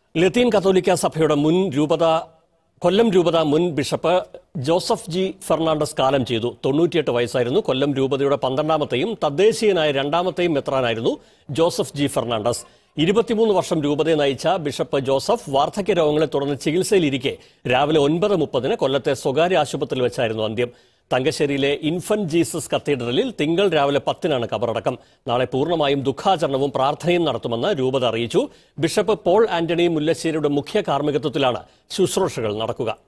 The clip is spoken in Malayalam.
ലത്തീൻ കത്തോലിക്ക സഭയുടെ മുൻ രൂപത കൊല്ലം രൂപത മുൻ ബിഷപ്പ് ജോസഫ് ജി ഫെർണാണ്ടസ് കാലം ചെയ്തു തൊണ്ണൂറ്റിയെട്ട് വയസ്സായിരുന്നു കൊല്ലം രൂപതയുടെ പന്ത്രണ്ടാമത്തെയും തദ്ദേശീയനായ രണ്ടാമത്തെയും മെത്രാനായിരുന്നു ജോസഫ് ജി ഫെർണാണ്ടസ് ഇരുപത്തിമൂന്ന് വർഷം രൂപതയെ നയിച്ച ബിഷപ്പ് ജോസഫ് വാർദ്ധക്യ രോഗങ്ങളെ തുടർന്ന് ചികിത്സയിലിരിക്കെ രാവിലെ ഒൻപത് മുപ്പതിന് കൊല്ലത്തെ സ്വകാര്യ ആശുപത്രിയിൽ വെച്ചായിരുന്നു അന്ത്യം തങ്കശ്ശേരിയിലെ ഇൻഫന്റ് ജീസസ് കത്തീഡ്രലിൽ തിങ്കൾ രാവിലെ പത്തിനാണ് കബറടക്കം നാളെ പൂർണ്ണമായും ദുഃഖാചരണവും പ്രാർത്ഥനയും നടത്തുമെന്ന് രൂപത അറിയിച്ചു ബിഷപ്പ് പോൾ ആന്റണി മുല്ലശ്ശേരിയുടെ മുഖ്യ കാർമ്മികത്വത്തിലാണ് ശുശ്രൂഷകൾ നടക്കുക